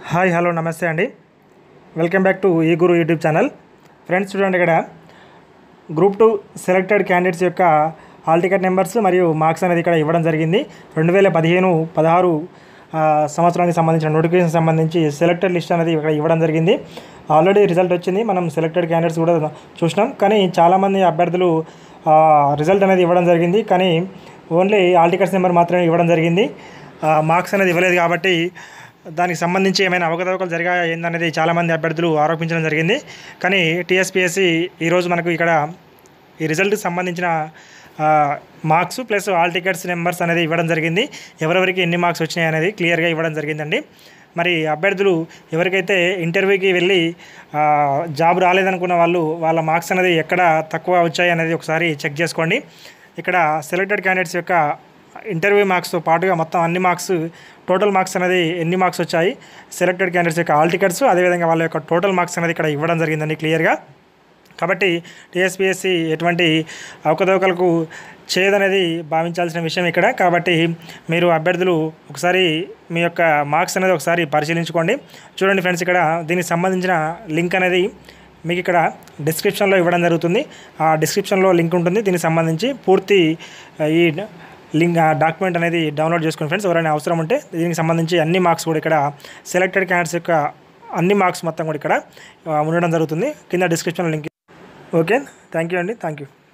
hi hello నమస్తే అండి welcome back to ఈ గురు యూట్యూబ్ ఛానల్ ఫ్రెండ్స్ చూడండి ఇక్కడ గ్రూప్ టూ సెలెక్టెడ్ క్యాండిడేట్స్ యొక్క హాల్ టికెట్ నెంబర్స్ మరియు మార్క్స్ అనేది ఇక్కడ ఇవ్వడం జరిగింది రెండు వేల పదిహేను పదహారు ఆ, సంవత్సరానికి సంబంధించిన నోటిఫికేషన్ సంబంధించి సెలెక్టెడ్ లిస్ట్ అనేది ఇక్కడ ఇవ్వడం జరిగింది ఆల్రెడీ రిజల్ట్ వచ్చింది మనం సెలెక్టెడ్ క్యాండిడేట్స్ కూడా చూసినాం కానీ చాలామంది అభ్యర్థులు రిజల్ట్ అనేది ఇవ్వడం జరిగింది కానీ ఓన్లీ హాల్ టికెట్స్ నెంబర్ మాత్రమే ఇవ్వడం జరిగింది మార్క్స్ అనేది ఇవ్వలేదు కాబట్టి దానికి సంబంధించి ఏమైనా అవకతవకలు జరిగాయా ఏందనేది చాలామంది అభ్యర్థులు ఆరోపించడం జరిగింది కానీ టీఎస్పీఎస్సీ ఈరోజు మనకు ఇక్కడ ఈ రిజల్ట్కి సంబంధించిన ఆ, marks plus hall tickets numbers అనేది ఇవ్వడం జరిగింది ఎవరెవరికి ఎన్ని మార్క్స్ వచ్చినాయి అనేది క్లియర్గా ఇవ్వడం జరిగిందండి మరి అభ్యర్థులు ఎవరికైతే ఇంటర్వ్యూకి వెళ్ళి ఆ, జాబ్ రాలేదనుకున్న వాళ్ళు వాళ్ళ మార్క్స్ అనేది ఎక్కడ తక్కువ వచ్చాయి అనేది ఒకసారి చెక్ చేసుకోండి ఇక్కడ సెలెక్టెడ్ క్యాండిడేట్స్ యొక్క ఇంటర్వ్యూ మార్క్స్తో పాటుగా మొత్తం అన్ని మార్క్స్ టోటల్ మార్క్స్ అనేది ఎన్ని మార్క్స్ వచ్చాయి సెలెక్టెడ్ క్యాండిడేట్స్ యొక్క ఆల్ టికెట్స్ అదేవిధంగా వాళ్ళ యొక్క టోటల్ మార్క్స్ అనేది ఇక్కడ ఇవ్వడం జరిగిందండి క్లియర్గా కాబట్టి టీఎస్పీఎస్సీ ఎటువంటి అవకతవకలకు చేయదనేది భావించాల్సిన విషయం ఇక్కడ కాబట్టి మీరు అభ్యర్థులు ఒకసారి మీ యొక్క మార్క్స్ అనేది ఒకసారి పరిశీలించుకోండి చూడండి ఫ్రెండ్స్ ఇక్కడ దీనికి సంబంధించిన లింక్ అనేది మీకు ఇక్కడ డిస్క్రిప్షన్లో ఇవ్వడం జరుగుతుంది ఆ డిస్క్రిప్షన్లో లింక్ ఉంటుంది దీనికి సంబంధించి పూర్తి ఆ, ఈ లింక్ ఆ డాక్యుమెంట్ అనేది డౌన్లోడ్ చేసుకోండి ఫ్రెండ్స్ ఎవరైనా అవసరం ఉంటే దీనికి సంబంధించి అన్ని మార్క్స్ కూడా ఇక్కడ సెలెక్టెడ్ క్యాండిడేట్స్ యొక్క అన్ని మార్క్స్ మొత్తం కూడా ఇక్కడ ఆ, ఉండడం జరుగుతుంది కింద డిస్క్రిప్షన్లో లింక్ ఓకే థ్యాంక్ యూ అండి థ్యాంక్ యూ